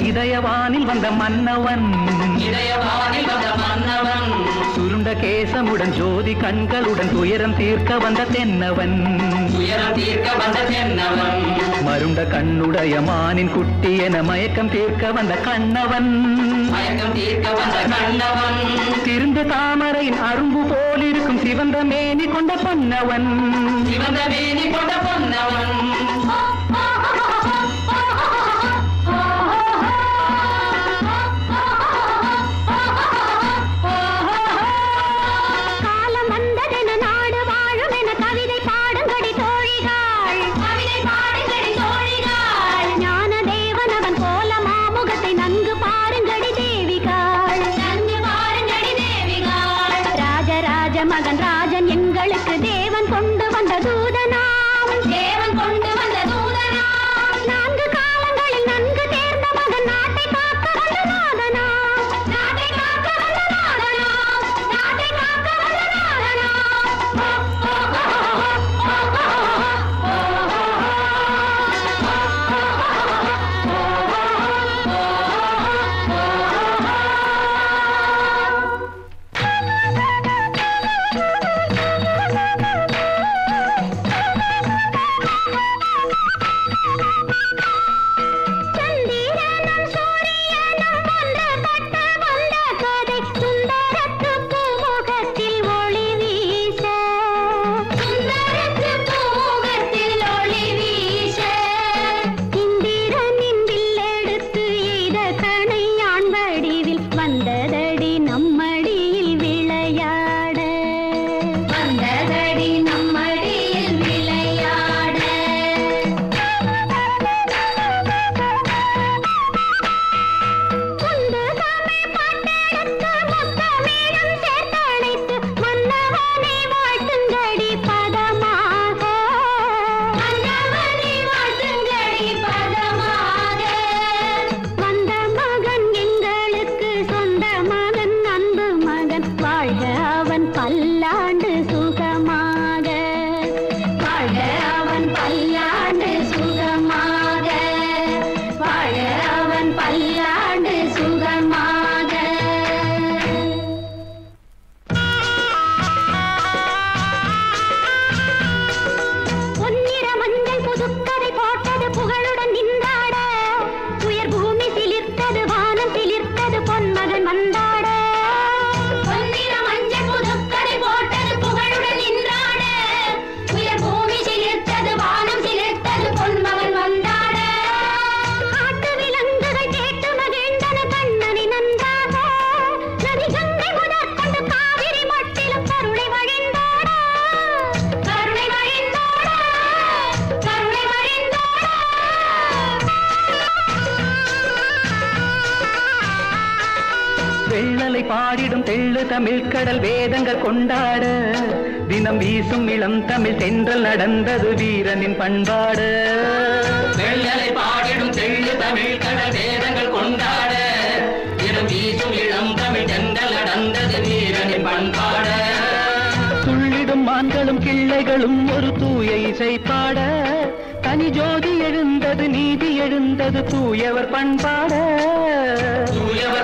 இதயவானில் வந்த மன்னவன் இதயவானில் வந்த மன்னவன் சுருண்ட கேசமுடன் ஜோதி கண்களுடன் துயரம் தீர்க்க வந்த தென்னவன் உயரம் தீர்க்க வந்த தென்னவன் மருண்ட கண்ணுடைய மானின் குட்டி என மயக்கம் தீர்க்க வந்த கண்ணவன் மயக்கம் தீர்க்க வந்த கண்ணவன் திருந்து தாமரையின் அரும்பு போலிருக்கும் சிவந்த மேனி கொண்ட பொன்னவன் சிவந்த வேணி கொண்ட பொன்னவன் காலம் வந்ததென நாடு வாழும் என கவிதை பாடுங்கடி தோழிகள் கவிதை பாடுங்கடி தோழிகள் ஞான தேவன் அவன் கோல மாமுகத்தை நன்கு பாருங்கடி தேவிகள் நன்கு பாருங்கடி தேவிகள் ராஜராஜ மகன் ராஜன் எங்களுக்கு தேவன் கொண்டு வந்த தூதனாம் தேவன் கொண்டு வந்த தூதனாம் நான்கு காலங்களில் நன்கு தேர்ந்த மகன் நாட்டை காக்க வந்த நாதனாம் நாட்டை காக்க வந்த நாதனாம் நாட்டை காக்க வந்த சந்திரனும் சூரியனும் ஒன்று பட்ட வந்த கதை சுந்தரத்து பூமுகத்தில் ஒளி வீச சுந்தரத்து பூமுகத்தில் ஒளி வீச இந்திரனின் வில்லெடுத்து எய்த கணையான் வடிவில் வந்ததடி நம்மடியில் விளையாட வந்ததடி நம்மடியில் விளையாட கொண்டு தமிழ் பாட்டெடுத்து முத்தமிழும் சேர்த்தணைத்து மன்னவனை வாழ்த்துங்கடி பதமாக மன்னவனை வாழ்த்துங்கடி பதமாக வந்த மகன் எங்களுக்கு சொந்த மகன் அன்பு மகன் வாழ்க அவன் பல்லாண்டு சுகமாக வாழ்க அவன் பல்லாண்டு சுகமாக வாழ அவன் பல்லாண்டு சுகமாக பொன்னிற மஞ்சள் புதுக்கதை போட்டது புகழுடன் நின்றாட உயர் பூமி சிலிர்த்தது வானம் சிலிர்த்தது பொன்மகன் வந்தாட பொன்னிற மஞ்சள் புதுக்கதை போட்டது புகழுடன் நின்றாட உயர் பூமி சிலிர்த்தது வானம் சிலிர்த்தது பொன்மகன் வந்தாட காட்டு விலங்குகள் கேட்டு மகிழ்ந்தன கண்ணனை நன்றாக நதி கங்கை முதற்கொண்டு காவிரி மட்டிலும் கருணை வழிந்தோட கருணை வழிந்தோட கருணை வெள்ளலை பாடிடும் தெள்ளு தமிழ் கடல் வேதங்கள் கொண்டாட தினம் வீசும் இளம் தமிழ் தென்றல் நடந்தது வீரனின் பண்பாடு வெள்ளலை பாடிடும் தெள்ளு தமிழ் கடல் வேதங்கள் கொண்டாட இடம் வீசும் இளம் தமிழ் தென்றல் நடந்தது வீரனின் பண்பாட துள்ளிடும் மான்களும் கிள்ளைகளும் ஒரு தூய இசை பாட தனி ஜோதி எழுந்தது நீதி எழுந்தது தூயவர் பண்பாட தூயவர்